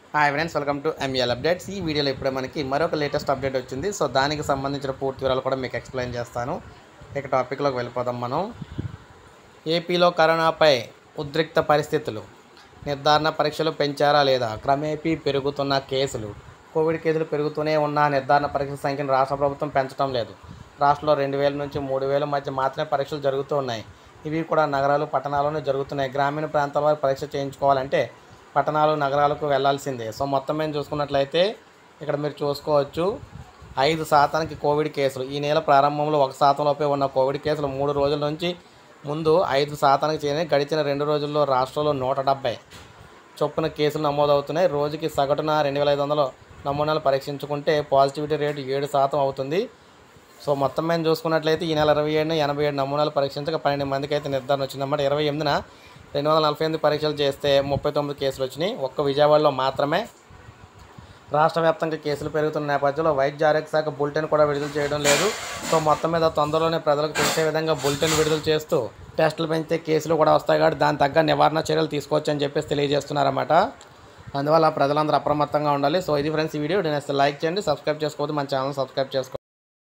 hi friends welcome to ML updates ఈ వీడియోలో ఇప్పుడే మనకి మరొక లేటెస్ట్ అప్డేట్ వచ్చింది సో దానికి సంబంధించిన పూర్తి వివరాలు కూడా మీకు ఎక్స్ప్లెయిన్ చేస్తాను ఇక టాపిక్లోకి వెళ్ళిపోదాం మనం ఏపీలో కరోనాపై ఉద్రిక్త పరిస్థితులు నిర్ధారణ పరీక్షలు పెంచారా లేదా క్రమేపీ పెరుగుతున్న కేసులు కోవిడ్ కేసులు పెరుగుతూనే ఉన్న నిర్ధారణ పరీక్షల సంఖ్యను రాష్ట్ర ప్రభుత్వం పెంచడం లేదు రాష్ట్రంలో రెండు వేల నుంచి మూడు వేల మధ్య మాత్రమే పరీక్షలు జరుగుతూ ఉన్నాయి ఇవి కూడా నగరాలు పట్టణాల్లోనే జరుగుతున్నాయి గ్రామీణ ప్రాంతాల వారు పరీక్ష చేయించుకోవాలంటే పట్టణాలు నగరాలకు వెళ్ళాల్సిందే సో మొత్తం మేము చూసుకున్నట్లయితే ఇక్కడ మీరు చూసుకోవచ్చు ఐదు శాతానికి కోవిడ్ కేసులు ఈ నెల ప్రారంభంలో ఒక శాతంలోపే ఉన్న కోవిడ్ కేసులు మూడు రోజుల నుంచి ముందు ఐదు శాతానికి చేరి గడిచిన రెండు రోజుల్లో రాష్ట్రంలో నూట డెబ్బై చొప్పున కేసులు నమోదవుతున్నాయి రోజుకి సగటున రెండు వేల ఐదు వందల నమూనాలు పరీక్షించుకుంటే పాజిటివిటీ రేటు ఏడు శాతం అవుతుంది సో మొత్తం మేము చూసుకున్నట్లయితే ఈ నెల ఇరవై ఏడున ఎనభై ఏడు నమూనాలు పరీక్షించక పన్నెండు మందికి అయితే నిర్ధారణ వచ్చిందన్నమాట ఇరవై ఎనిమిదిన రెండు వందల నలభై ఎనిమిది పరీక్షలు చేస్తే ముప్పై తొమ్మిది కేసులు వచ్చినాయి ఒక్క విజయవాడలో మాత్రమే రాష్ట్ర వ్యాప్తంగా కేసులు పెరుగుతున్న నేపథ్యంలో వైద్య ఆరోగ్య శాఖ బులెటిన్ కూడా విడుదల చేయడం లేదు సో మొత్తం మీద తొందరలోనే ప్రజలకు తెలిసే విధంగా బులెటిన్ విడుదల చేస్తూ టెస్టులు పెంచితే కేసులు కూడా వస్తాయి కాబట్టి దాని తగ్గ నివారణ చర్యలు తీసుకోవచ్చు అని చెప్పేసి తెలియజేస్తున్నారన్నమాట అందువల్ల ప్రజలందరూ అప్రమత్తంగా ఉండాలి సో ఇది ఫ్రెండ్స్ ఈ వీడియో నేను లైక్ చేయండి సబ్స్క్రైబ్ చేసుకోవద్దు మన ఛానల్ సబ్స్క్రైబ్ చేసుకోండి